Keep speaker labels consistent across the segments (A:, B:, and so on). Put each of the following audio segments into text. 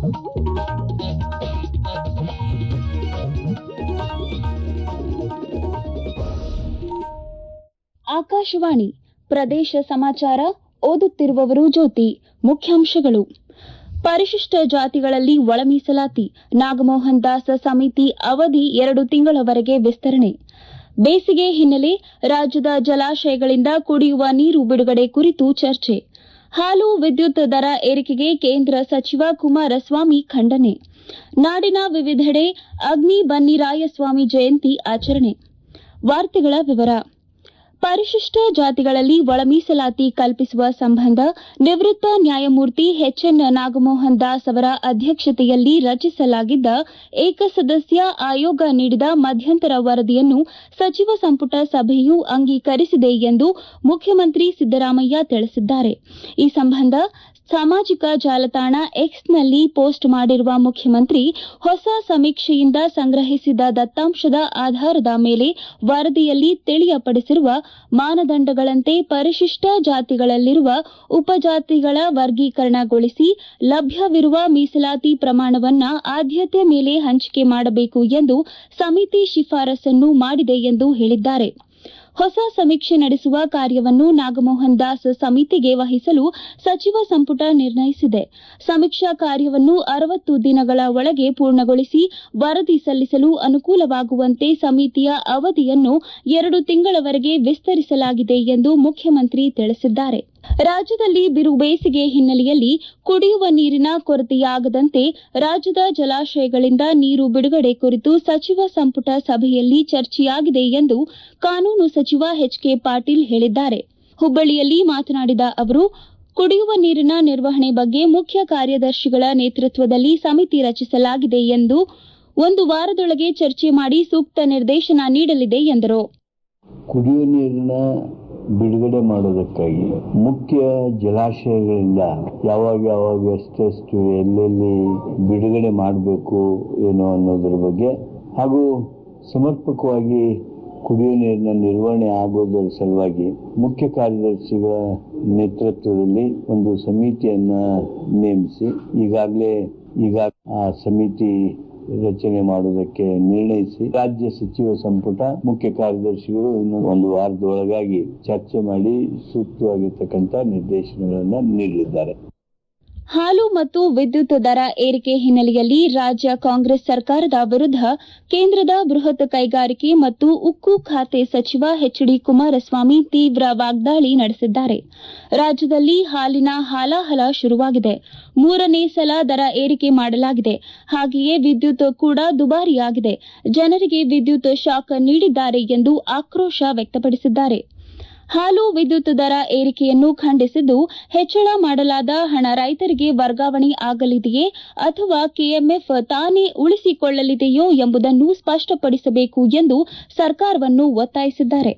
A: ಆಕಾಶವಾಣಿ ಪ್ರದೇಶ ಸಮಾಚಾರ ಓದುತ್ತಿರುವವರು ಜ್ಯೋತಿ ಮುಖ್ಯಾಂಶಗಳು ಪರಿಶಿಷ್ಟ ಜಾತಿಗಳಲ್ಲಿ ಒಳ ಮೀಸಲಾತಿ ನಾಗಮೋಹನ್ ದಾಸ್ ಸಮಿತಿ ಅವಧಿ ಎರಡು ತಿಂಗಳವರೆಗೆ ವಿಸ್ತರಣೆ ಬೇಸಿಗೆ ಹಿನ್ನೆಲೆ ರಾಜ್ಯದ ಜಲಾಶಯಗಳಿಂದ ಕುಡಿಯುವ ನೀರು ಬಿಡುಗಡೆ ಕುರಿತು ಚರ್ಚೆ ಹಾಲು ವಿದ್ಯುತ್ ದರ ಏರಿಕೆಗೆ ಕೇಂದ್ರ ಸಚಿವ ಕುಮಾರಸ್ವಾಮಿ ಖಂಡನೆ ನಾಡಿನ ವಿವಿಧೆಡೆ ಅಗ್ನಿ ಬನ್ನಿರಾಯಸ್ವಾಮಿ ಜಯಂತಿ ಆಚರಣೆ ವಾರ್ತೆಗಳ ವಿವರ ಪರಿಶಿಷ್ಟ ಜಾತಿಗಳಲ್ಲಿ ಒಳ ಮೀಸಲಾತಿ ಕಲ್ಪಿಸುವ ಸಂಬಂಧ ನಿವೃತ್ತ ನ್ಯಾಯಮೂರ್ತಿ ಎಚ್ಎನ್ ನಾಗಮೋಹನ್ ದಾಸ್ ಅವರ ಅಧ್ಯಕ್ಷತೆಯಲ್ಲಿ ರಚಿಸಲಾಗಿದ್ದ ಏಕಸದಸ್ಯ ಆಯೋಗ ನೀಡಿದ ಮಧ್ಯಂತರ ವರದಿಯನ್ನು ಸಚಿವ ಸಂಪುಟ ಸಭೆಯು ಅಂಗೀಕರಿಸಿದೆ ಎಂದು ಮುಖ್ಯಮಂತ್ರಿ ಸಿದ್ದರಾಮಯ್ಯ ತಿಳಿಸಿದ್ದಾರೆ ಈ ಸಂಬಂಧ ಸಾಮಾಜಿಕ ಜಾಲತಾಣ ಎಕ್ಸ್ನಲ್ಲಿ ಪೋಸ್ಟ್ ಮಾಡಿರುವ ಮುಖ್ಯಮಂತ್ರಿ ಹೊಸ ಸಮೀಕ್ಷೆಯಿಂದ ಸಂಗ್ರಹಿಸಿದ ದತ್ತಾಂಶದ ಆಧಾರದ ಮೇಲೆ ವರದಿಯಲ್ಲಿ ತಿಳಿಯಪಡಿಸಿರುವ ಮಾನದಂಡಗಳಂತೆ ಪರಿಶಿಷ್ಟ ಜಾತಿಗಳಲ್ಲಿರುವ ಉಪಜಾತಿಗಳ ವರ್ಗೀಕರಣಗೊಳಿಸಿ ಲಭ್ಯವಿರುವ ಮೀಸಲಾತಿ ಪ್ರಮಾಣವನ್ನ ಆದ್ಯತೆ ಮೇಲೆ ಹಂಚಿಕೆ ಮಾಡಬೇಕು ಎಂದು ಸಮಿತಿ ಶಿಫಾರಸನ್ನು ಮಾಡಿದೆ ಎಂದು ಹೇಳಿದ್ದಾರೆ ಹೊಸ ಸಮೀಕ್ಷೆ ನಡೆಸುವ ಕಾರ್ಯವನ್ನು ನಾಗಮೋಹನ್ ದಾಸ್ ಸಮಿತಿಗೆ ವಹಿಸಲು ಸಚಿವ ಸಂಪುಟ ನಿರ್ಣಯಿಸಿದೆ ಸಮೀಕ್ಷಾ ಕಾರ್ಯವನ್ನು ಅರವತ್ತು ದಿನಗಳ ಒಳಗೆ ಪೂರ್ಣಗೊಳಿಸಿ ವರದಿ ಸಲ್ಲಿಸಲು ಅನುಕೂಲವಾಗುವಂತೆ ಸಮಿತಿಯ ಅವಧಿಯನ್ನು ಎರಡು ತಿಂಗಳವರೆಗೆ ವಿಸ್ತರಿಸಲಾಗಿದೆ ಎಂದು ಮುಖ್ಯಮಂತ್ರಿ ತಿಳಿಸಿದ್ದಾರೆ ರಾಜ್ಯದಲ್ಲಿ ಬಿರು ಬೇಸಿಗೆ ಹಿನ್ನೆಲೆಯಲ್ಲಿ ಕುಡಿಯುವ ನೀರಿನ ಕೊರತೆಯಾಗದಂತೆ ರಾಜ್ಯದ ಜಲಾಶಯಗಳಿಂದ ನೀರು ಬಿಡುಗಡೆ ಕುರಿತು ಸಚಿವ ಸಂಪುಟ ಸಭೆಯಲ್ಲಿ ಚರ್ಚೆಯಾಗಿದೆ ಎಂದು ಕಾನೂನು ಸಚಿವ ಎಚ್ ಕೆ ಪಾಟೀಲ್ ಹೇಳಿದ್ದಾರೆ ಹುಬ್ಬಳ್ಳಿಯಲ್ಲಿ ಮಾತನಾಡಿದ ಅವರು ಕುಡಿಯುವ ನೀರಿನ ನಿರ್ವಹಣೆ ಬಗ್ಗೆ ಮುಖ್ಯ ಕಾರ್ಯದರ್ಶಿಗಳ ನೇತೃತ್ವದಲ್ಲಿ ಸಮಿತಿ ರಚಿಸಲಾಗಿದೆ ಎಂದು ಒಂದು ವಾರದೊಳಗೆ ಚರ್ಚೆ ಮಾಡಿ ಸೂಕ್ತ ನಿರ್ದೇಶನ ನೀಡಲಿದೆ ಎಂದರು
B: ಕುಡಿಯುವ ನೀರಿನ ಬಿಡುಗಡೆ ಮಾಡೋದಕ್ಕಾಗಿ ಮುಖ್ಯ ಜಲಾಶಯಗಳಿಂದ ಯಾವಾಗ ಯಾವಾಗ ಎಷ್ಟೆಷ್ಟು ಎಲ್ಲೆಲ್ಲಿ ಬಿಡುಗಡೆ ಮಾಡಬೇಕು ಏನೋ ಅನ್ನೋದ್ರ ಬಗ್ಗೆ ಹಾಗೂ ಸಮರ್ಪಕವಾಗಿ ಕುಡಿಯುವ ನೀರಿನ ನಿರ್ವಹಣೆ ಆಗೋದರ ಸಲುವಾಗಿ ಮುಖ್ಯ ಕಾರ್ಯದರ್ಶಿಗಳ ನೇತೃತ್ವದಲ್ಲಿ ಒಂದು ಸಮಿತಿಯನ್ನ ನೇಮಿಸಿ ಈಗಾಗಲೇ ಈಗ ಆ ಸಮಿತಿ ರಚನೆ ಮಾಡುವುದಕ್ಕೆ ನಿರ್ಣಯಿಸಿ ರಾಜ್ಯ ಸಚಿವ ಸಂಪುಟ ಮುಖ್ಯ ಕಾರ್ಯದರ್ಶಿಗಳು ಇನ್ನು ಒಂದು ವಾರದೊಳಗಾಗಿ ಚರ್ಚೆ ಮಾಡಿ ಸೂಕ್ತವಾಗಿರ್ತಕ್ಕಂಥ ನಿರ್ದೇಶನಗಳನ್ನ ನೀಡಲಿದ್ದಾರೆ
A: ಹಾಲು ಮತ್ತು ವಿದ್ಯುತ್ ದರ ಏರಿಕೆ ಹಿನ್ನೆಲೆಯಲ್ಲಿ ರಾಜ್ಯ ಕಾಂಗ್ರೆಸ್ ಸರ್ಕಾರದ ವಿರುದ್ಧ ಕೇಂದ್ರದ ಬೃಹತ್ ಕೈಗಾರಿಕೆ ಮತ್ತು ಉಕ್ಕು ಖಾತೆ ಸಚಿವ ಎಚ್ ಡಿ ಕುಮಾರಸ್ವಾಮಿ ತೀವ್ರ ವಾಗ್ದಾಳಿ ನಡೆಸಿದ್ದಾರೆ ರಾಜ್ಯದಲ್ಲಿ ಹಾಲಿನ ಹಾಲಾಹಲ ಶುರುವಾಗಿದೆ ಮೂರನೇ ಸಲ ದರ ಏರಿಕೆ ಮಾಡಲಾಗಿದೆ ಹಾಗೆಯೇ ವಿದ್ಯುತ್ ಕೂಡ ದುಬಾರಿಯಾಗಿದೆ ಜನರಿಗೆ ವಿದ್ಯುತ್ ಶಾಕ್ ನೀಡಿದ್ದಾರೆ ಎಂದು ಆಕ್ರೋಶ ವ್ಯಕ್ತಪಡಿಸಿದ್ದಾರೆ ಹಾಲು ವಿದ್ಯುತ್ ದರ ಏರಿಕೆಯನ್ನು ಖಂಡಿಸಿದ್ದು ಹೆಚ್ಚಳ ಮಾಡಲಾದ ಹಣ ರೈತರಿಗೆ ವರ್ಗಾವಣೆ ಆಗಲಿದೆಯೇ ಅಥವಾ ಕೆಎಂಎಫ್ ತಾನೇ ಉಳಿಸಿಕೊಳ್ಳಲಿದೆಯೋ ಎಂಬುದನ್ನು ಸ್ಪಷ್ಟಪಡಿಸಬೇಕು ಎಂದು ಸರ್ಕಾರವನ್ನು ಒತ್ತಾಯಿಸಿದ್ದಾರೆ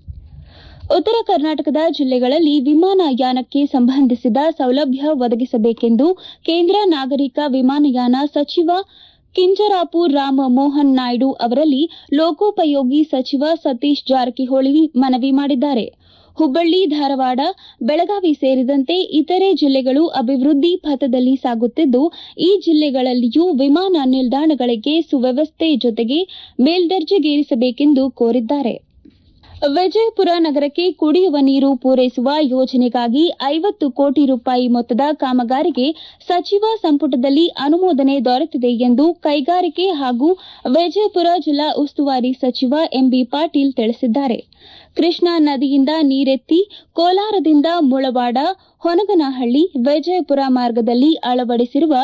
A: ಉತ್ತರ ಕರ್ನಾಟಕದ ಜಿಲ್ಲೆಗಳಲ್ಲಿ ವಿಮಾನಯಾನಕ್ಕೆ ಸಂಬಂಧಿಸಿದ ಸೌಲಭ್ಯ ಒದಗಿಸಬೇಕೆಂದು ಕೇಂದ್ರ ನಾಗರಿಕ ವಿಮಾನಯಾನ ಸಚಿವ ಕಿಂಜರಾಪು ರಾಮ್ ಮೋಹನ್ ನಾಯ್ಡು ಅವರಲ್ಲಿ ಲೋಕೋಪಯೋಗಿ ಸಚಿವ ಸತೀಶ್ ಜಾರಕಿಹೊಳಿ ಮನವಿ ಮಾಡಿದ್ದಾರೆ ಹುಬ್ಬಳ್ಳಿ ಧಾರವಾಡ ಬೆಳಗಾವಿ ಸೇರಿದಂತೆ ಇತರೆ ಜಿಲ್ಲೆಗಳು ಅಭಿವೃದ್ಧಿ ಪಥದಲ್ಲಿ ಸಾಗುತ್ತಿದ್ದು ಈ ಜಿಲ್ಲೆಗಳಲ್ಲಿಯೂ ವಿಮಾನ ನಿಲ್ದಾಣಗಳಿಗೆ ಸುವ್ಯವಸ್ಥೆ ಜೊತೆಗೆ ಮೇಲ್ದರ್ಜೆಗೇರಿಸಬೇಕೆಂದು ಕೋರಿದ್ದಾರೆ ವಿಜಯಪುರ ನಗರಕ್ಕೆ ಕುಡಿಯುವ ನೀರು ಪೂರೈಸುವ ಯೋಜನೆಗಾಗಿ ಐವತ್ತು ಕೋಟಿ ರೂಪಾಯಿ ಮೊತ್ತದ ಕಾಮಗಾರಿಗೆ ಸಚಿವ ಸಂಪುಟದಲ್ಲಿ ಅನುಮೋದನೆ ದೊರೆತಿದೆ ಎಂದು ಕೈಗಾರಿಕೆ ಹಾಗೂ ವಿಜಯಪುರ ಜಿಲ್ಲಾ ಉಸ್ತುವಾರಿ ಸಚಿವ ಎಂಬಿ ಪಾಟೀಲ್ ತಿಳಿಸಿದ್ದಾರೆ ಕೃಷ್ಣಾ ನದಿಯಿಂದ ನೀರೆತ್ತಿ ಕೋಲಾರದಿಂದ ಮುಳವಾಡ ಹೊನಗನಹಳ್ಳಿ ವಿಜಯಪುರ ಮಾರ್ಗದಲ್ಲಿ ಅಳವಡಿಸಿರುವ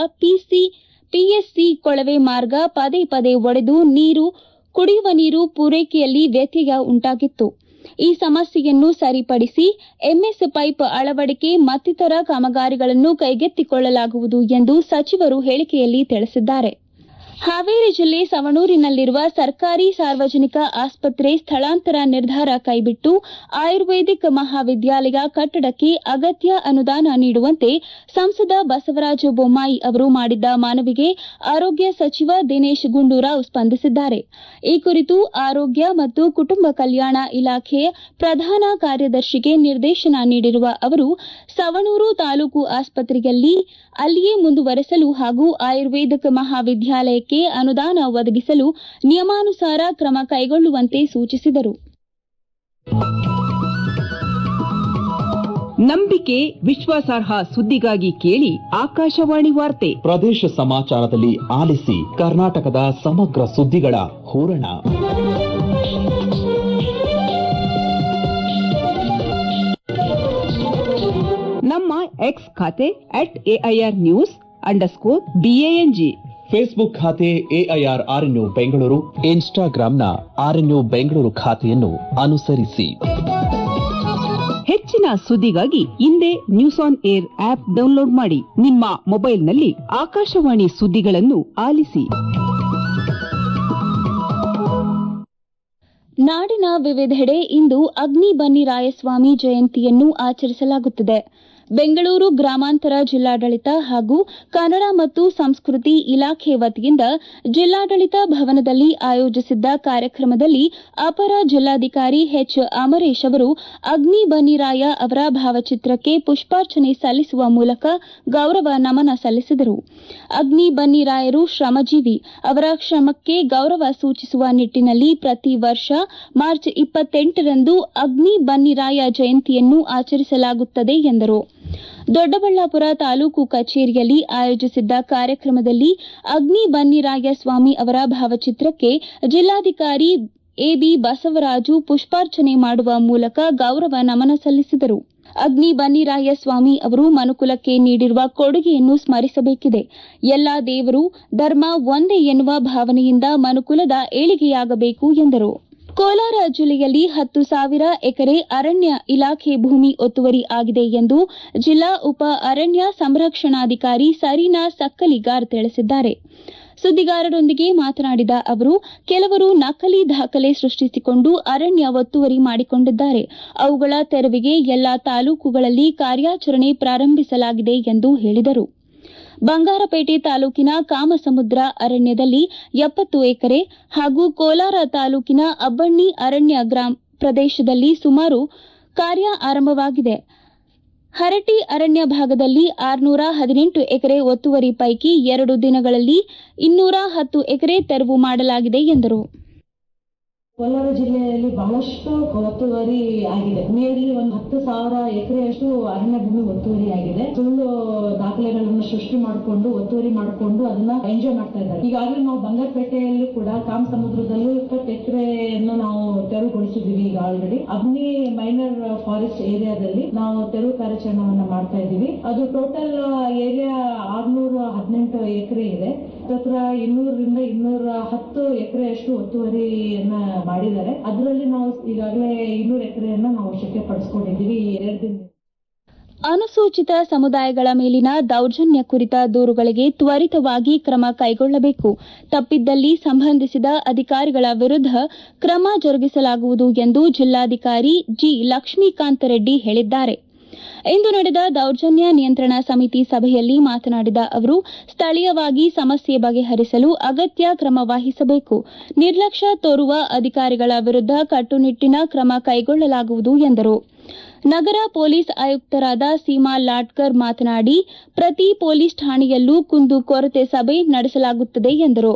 A: ಪಿಎಸ್ಸಿ ಕೊಳವೆ ಮಾರ್ಗ ಪದೇ ಪದೇ ಒಡೆದು ನೀರು ಕುಡಿಯುವ ನೀರು ಪೂರೈಕೆಯಲ್ಲಿ ವ್ಯತ್ಯಯ ಉಂಟಾಗಿತ್ತು ಈ ಸಮಸ್ಯೆಯನ್ನು ಸರಿಪಡಿಸಿ ಎಂಎಸ್ ಪೈಪ್ ಅಳವಡಿಕೆ ಮತ್ತಿತರ ಕಾಮಗಾರಿಗಳನ್ನು ಕೈಗೆತ್ತಿಕೊಳ್ಳಲಾಗುವುದು ಎಂದು ಸಚಿವರು ಹೇಳಿಕೆಯಲ್ಲಿ ತಿಳಿಸಿದ್ದಾರೆ ಹಾವೇರಿ ಜಿಲ್ಲೆ ಸವಣೂರಿನಲ್ಲಿರುವ ಸರ್ಕಾರಿ ಸಾರ್ವಜನಿಕ ಆಸ್ಪತ್ರೆ ಸ್ಥಳಾಂತರ ನಿರ್ಧಾರ ಕೈಬಿಟ್ಟು ಆಯುರ್ವೇದಿಕ್ ಮಹಾವಿದ್ಯಾಲಯ ಕಟ್ಟಡಕ್ಕೆ ಅಗತ್ಯ ಅನುದಾನ ನೀಡುವಂತೆ ಸಂಸದ ಬಸವರಾಜ ಬೊಮ್ಮಾಯಿ ಅವರು ಮಾಡಿದ್ದ ಮನವಿಗೆ ಆರೋಗ್ಯ ಸಚಿವ ದಿನೇಶ್ ಗುಂಡೂರಾವ್ ಸ್ಪಂದಿಸಿದ್ದಾರೆ ಈ ಕುರಿತು ಆರೋಗ್ಯ ಮತ್ತು ಕುಟುಂಬ ಕಲ್ಯಾಣ ಇಲಾಖೆ ಪ್ರಧಾನ ಕಾರ್ಯದರ್ಶಿಗೆ ನಿರ್ದೇಶನ ನೀಡಿರುವ ಅವರು ಸವಣೂರು ತಾಲೂಕು ಆಸ್ಪತ್ರೆಯಲ್ಲಿ ಅಲ್ಲಿಯೇ ಮುಂದುವರೆಸಲು ಹಾಗೂ ಆಯುರ್ವೇದಿಕ್ ಮಹಾವಿದ್ಯಾಲಯಕ್ಕೆ ಅನುದಾನ ಒದಗಿಸಲು ನಿಯಮಾನುಸಾರ ಕ್ರಮ ಕೈಗೊಳ್ಳುವಂತೆ ಸೂಚಿಸಿದರು
C: ನಂಬಿಕೆ ವಿಶ್ವಾಸಾರ್ಹ ಸುದ್ದಿಗಾಗಿ ಕೇಳಿ ಆಕಾಶವಾಣಿ ವಾರ್ತೆ
D: ಪ್ರದೇಶ ಸಮಾಚಾರದಲ್ಲಿ ಆಲಿಸಿ ಕರ್ನಾಟಕದ ಸಮಗ್ರ ಸುದ್ದಿಗಳ ಹೂರಣ
C: ನಮ್ಮ ಎಕ್ಸ್ ಖಾತೆ at AIR news underscore B A N G
D: Facebook ಖಾತೆ ಎಐಆರ್ ಆರ್ಎನ್ಯು ಬೆಂಗಳೂರು ಇನ್ಸ್ಟಾಗ್ರಾಂನ ಆರ್ಎನ್ಯು ಬೆಂಗಳೂರು ಖಾತೆಯನ್ನು ಅನುಸರಿಸಿ
C: ಹೆಚ್ಚಿನ ಸುದ್ದಿಗಾಗಿ ಹಿಂದೆ news on air app download ಮಾಡಿ ನಿಮ್ಮ ಮೊಬೈಲ್ನಲ್ಲಿ ಆಕಾಶವಾಣಿ ಸುದ್ದಿಗಳನ್ನು ಆಲಿಸಿ
A: ನಾಡಿನ ವಿವಿಧೆಡೆ ಇಂದು ಅಗ್ನಿ ಬನ್ನಿ ರಾಯಸ್ವಾಮಿ ಜಯಂತಿಯನ್ನು ಆಚರಿಸಲಾಗುತ್ತಿದೆ ಬೆಂಗಳೂರು ಗ್ರಾಮಾಂತರ ಜಿಲ್ಲಾಡಳಿತ ಹಾಗೂ ಕನ್ನಡ ಮತ್ತು ಸಂಸ್ಕೃತಿ ಇಲಾಖೆ ವತಿಯಿಂದ ಜಿಲ್ಲಾಡಳಿತ ಭವನದಲ್ಲಿ ಆಯೋಜಿಸಿದ್ದ ಕಾರ್ಯಕ್ರಮದಲ್ಲಿ ಅಪರ ಜಿಲ್ಲಾಧಿಕಾರಿ ಎಚ್ ಅಮರೇಶ್ ಅವರು ಅಗ್ನಿ ಬನ್ನಿರಾಯ ಅವರ ಭಾವಚಿತ್ರಕ್ಕೆ ಪುಷ್ಪಾರ್ಚನೆ ಸಲ್ಲಿಸುವ ಮೂಲಕ ಗೌರವ ನಮನ ಸಲ್ಲಿಸಿದರು ಅಗ್ನಿ ಬನ್ನಿರಾಯರು ಶ್ರಮಜೀವಿ ಅವರ ಶ್ರಮಕ್ಕೆ ಗೌರವ ಸೂಚಿಸುವ ನಿಟ್ಟಿನಲ್ಲಿ ಪ್ರತಿ ವರ್ಷ ಮಾರ್ಚ್ ಇಪ್ಪತ್ತೆಂಟರಂದು ಅಗ್ನಿ ಬನ್ನಿರಾಯ ಜಯಂತಿಯನ್ನು ಆಚರಿಸಲಾಗುತ್ತದೆ ಎಂದರು ದೊಡ್ಡಬಳ್ಳಾಪುರ ತಾಲೂಕು ಕಚೇರಿಯಲ್ಲಿ ಆಯೋಜಿಸಿದ್ದ ಕಾರ್ಯಕ್ರಮದಲ್ಲಿ ಅಗ್ನಿ ಬನ್ನಿರಾಯ ಸ್ವಾಮಿ ಅವರ ಭಾವಚಿತ್ರಕ್ಕೆ ಜಿಲ್ಲಾಧಿಕಾರಿ ಎಬಿ ಬಸವರಾಜು ಪುಷ್ಪಾರ್ಚನೆ ಮಾಡುವ ಮೂಲಕ ಗೌರವ ನಮನ ಸಲ್ಲಿಸಿದರು ಅಗ್ನಿ ಬನ್ನಿರಾಯ ಸ್ವಾಮಿ ಅವರು ಮನುಕುಲಕ್ಕೆ ನೀಡಿರುವ ಕೊಡುಗೆಯನ್ನು ಸ್ಮರಿಸಬೇಕಿದೆ ಎಲ್ಲಾ ದೇವರು ಧರ್ಮ ಒಂದೇ ಎನ್ನುವ ಭಾವನೆಯಿಂದ ಮನುಕುಲದ ಏಳಿಗೆಯಾಗಬೇಕು ಎಂದರು ಕೋಲಾರ ಜಿಲ್ಲೆಯಲ್ಲಿ ಹತ್ತು ಸಾವಿರ ಎಕರೆ ಅರಣ್ಯ ಇಲಾಖೆ ಭೂಮಿ ಒತ್ತುವರಿ ಆಗಿದೆ ಎಂದು ಜಿಲ್ಲಾ ಉಪ ಅರಣ್ಯ ಸಂರಕ್ಷಣಾಧಿಕಾರಿ ಸರೀನಾ ಸಕ್ಕಲಿಗಾರ್ ತಿಳಿಸಿದ್ದಾರೆ ಸುದ್ದಿಗಾರರೊಂದಿಗೆ ಮಾತನಾಡಿದ ಅವರು ಕೆಲವರು ನಕಲಿ ದಾಖಲೆ ಸೃಷ್ಟಿಸಿಕೊಂಡು ಅರಣ್ಯ ಒತ್ತುವರಿ ಮಾಡಿಕೊಂಡಿದ್ದಾರೆ ಅವುಗಳ ತೆರವಿಗೆ ಎಲ್ಲಾ ತಾಲೂಕುಗಳಲ್ಲಿ ಕಾರ್ಯಾಚರಣೆ ಪ್ರಾರಂಭಿಸಲಾಗಿದೆ ಎಂದು ಹೇಳಿದರು ಬಂಗಾರಪೇಟೆ ತಾಲೂಕಿನ ಕಾಮಸಮುದ್ರ ಅರಣ್ಯದಲ್ಲಿ ಎಪ್ಪತ್ತು ಎಕರೆ ಹಾಗೂ ಕೋಲಾರ ತಾಲೂಕಿನ ಅಬ್ಬಣ್ಣಿ ಅರಣ್ಯ ಗ್ರಾಮ ಪ್ರದೇಶದಲ್ಲಿ ಸುಮಾರು ಕಾರ್ಯ ಆರಂಭವಾಗಿದೆ ಹರಟಿ ಅರಣ್ಯ ಭಾಗದಲ್ಲಿ ಆರುನೂರ ಹದಿನೆಂಟು ಎಕರೆ ಒತ್ತುವರಿ ಪೈಕಿ ಎರಡು ದಿನಗಳಲ್ಲಿ ಇನ್ನೂರ ಹತ್ತು ಎಕರೆ ತೆರವು ಮಾಡಲಾಗಿದೆ ಎಂದರು
E: ಕೋಲಾರ ಜಿಲ್ಲೆಯಲ್ಲಿ ಬಹಳಷ್ಟು ಒತ್ತುವರಿ ಆಗಿದೆ ನಿಯರ್ಲಿ ಒಂದು ಹತ್ತು ಸಾವಿರ ಎಕರೆಯಷ್ಟು ಅರಣ್ಯ ಭೂಮಿ ಒತ್ತುವರಿ ಆಗಿದೆ ಸುಳ್ಳು ದಾಖಲೆಗಳನ್ನು ಸೃಷ್ಟಿ ಮಾಡಿಕೊಂಡು ಒತ್ತುವರಿ ಮಾಡಿಕೊಂಡು ಅದನ್ನ ಎಂಜಾಯ್ ಮಾಡ್ತಾ ಇದ್ದಾರೆ ಈಗಾಗಲೇ ನಾವು ಬಂಗಾರಪೇಟೆಯಲ್ಲಿ ಕೂಡ ಕಾಮ್ ಸಮುದ್ರದಲ್ಲೂ ಇಪ್ಪತ್ತು ಎಕರೆಯನ್ನು ನಾವು ತೆರವುಗೊಳಿಸಿದೀವಿ ಈಗ ಆಲ್ರೆಡಿ ಅಗ್ನಿ ಮೈನರ್ ಫಾರೆಸ್ಟ್ ಏರಿಯಾದಲ್ಲಿ ನಾವು ತೆರವು ಕಾರ್ಯಾಚರಣೆಯನ್ನ ಮಾಡ್ತಾ ಇದ್ದೀವಿ ಅದು ಟೋಟಲ್ ಏರಿಯಾ ಆರ್ನೂರ ಹದಿನೆಂಟು ಎಕರೆ ಇದೆ ಹತ್ರ ಇನ್ನೂರರಿಂದ ಇನ್ನೂರ ಹತ್ತು ಎಕರೆಯಷ್ಟು ಒತ್ತುವರಿಯನ್ನ ಮಾಡಿದ್ದಾರೆ ಅದರಲ್ಲಿ ನಾವು ಈಗಾಗಲೇ ಇನ್ನೂರು ಎಕರೆಯನ್ನ ನಾವು ಶಕ್ಯ ಪಡಿಸ್ಕೊಂಡಿದ್ದೀವಿ ಎರಡು ದಿನ
A: ಅನುಸೂಚಿತ ಸಮುದಾಯಗಳ ಮೇಲಿನ ದೌರ್ಜನ್ಯ ಕುರಿತ ದೂರುಗಳಿಗೆ ತ್ವರಿತವಾಗಿ ಕ್ರಮ ಕೈಗೊಳ್ಳಬೇಕು ತಪ್ಪಿದ್ದಲ್ಲಿ ಸಂಬಂಧಿಸಿದ ಅಧಿಕಾರಿಗಳ ವಿರುದ್ಧ ಕ್ರಮ ಜರುಗಿಸಲಾಗುವುದು ಎಂದು ಜಿಲ್ಲಾಧಿಕಾರಿ ಜಿ ಲಕ್ಷ್ಮೀಕಾಂತ ರೆಡ್ಡಿ ಹೇಳಿದ್ದಾರೆ ಇಂದು ನಡೆದ ದೌರ್ಜನ್ಯ ನಿಯಂತ್ರಣ ಸಮಿತಿ ಸಭೆಯಲ್ಲಿ ಮಾತನಾಡಿದ ಅವರು ಸ್ಥಳೀಯವಾಗಿ ಸಮಸ್ಯೆ ಬಗೆಹರಿಸಲು ಅಗತ್ಯ ಕ್ರಮ ವಹಿಸಬೇಕು ನಿರ್ಲಕ್ಷ್ಯ ತೋರುವ ಅಧಿಕಾರಿಗಳ ವಿರುದ್ಧ ಕಟ್ಟುನಿಟ್ಟಿನ ಕ್ರಮ ಕೈಗೊಳ್ಳಲಾಗುವುದು ಎಂದರು ನಗರ ಪೊಲೀಸ್ ಆಯುಕ್ತರಾದ ಸೀಮಾ ಲಾಟ್ಕರ್ ಮಾತನಾಡಿ ಪ್ರತಿ ಪೊಲೀಸ್ ಠಾಣೆಯಲ್ಲೂ ಕುಂದು ಕೊರತೆ ಸಭೆ ನಡೆಸಲಾಗುತ್ತದೆ ಎಂದರು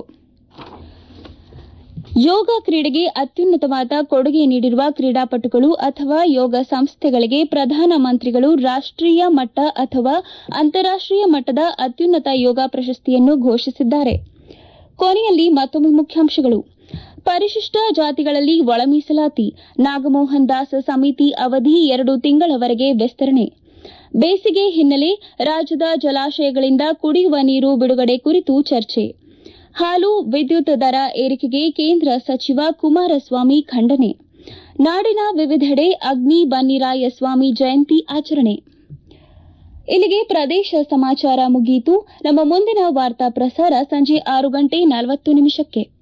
A: ಯೋಗ ಕ್ರೀಡೆಗೆ ಅತ್ಯುನ್ನತವಾದ ಕೊಡುಗೆ ನೀಡಿರುವ ಕ್ರೀಡಾಪಟುಗಳು ಅಥವಾ ಯೋಗ ಸಂಸ್ಥೆಗಳಿಗೆ ಪ್ರಧಾನಮಂತ್ರಿಗಳು ರಾಷ್ಟೀಯ ಮಟ್ಟ ಅಥವಾ ಅಂತಾರಾಷ್ಟೀಯ ಮಟ್ಟದ ಅತ್ಯುನ್ನತ ಯೋಗ ಪ್ರಶಸ್ತಿಯನ್ನು ಘೋಷಿಸಿದ್ದಾರೆ ಕೊನೆಯಲ್ಲಿ ಮತ್ತೊಮ್ಮೆ ಮುಖ್ಯಾಂಶಗಳು ಪರಿಶಿಷ್ಟ ಜಾತಿಗಳಲ್ಲಿ ಒಳ ಮೀಸಲಾತಿ ನಾಗಮೋಹನ್ ದಾಸ್ ಸಮಿತಿ ಅವಧಿ ಎರಡು ತಿಂಗಳವರೆಗೆ ವಿಸ್ತರಣೆ ಬೇಸಿಗೆ ಹಿನ್ನೆಲೆ ರಾಜ್ಯದ ಜಲಾಶಯಗಳಿಂದ ಕುಡಿಯುವ ನೀರು ಬಿಡುಗಡೆ ಕುರಿತು ಚರ್ಚೆ ಹಾಲು ವಿದ್ಯುತ್ ದರ ಏರಿಕೆಗೆ ಕೇಂದ್ರ ಸಚಿವ ಕುಮಾರಸ್ವಾಮಿ ಖಂಡನೆ ನಾಡಿನ ವಿವಿಧೆಡೆ ಅಗ್ನಿ ಬನ್ನಿರಾಯ ಸ್ವಾಮಿ ಜಯಂತಿ ಆಚರಣೆ ಇಲ್ಲಿಗೆ ಪ್ರದೇಶ ಸಮಾಚಾರ ಮುಗಿಯಿತು ನಮ್ಮ ಮುಂದಿನ ವಾರ್ತಾ ಪ್ರಸಾರ ಸಂಜೆ ಆರು ಗಂಟೆ ನಲವತ್ತು ನಿಮಿಷಕ್ಕೆ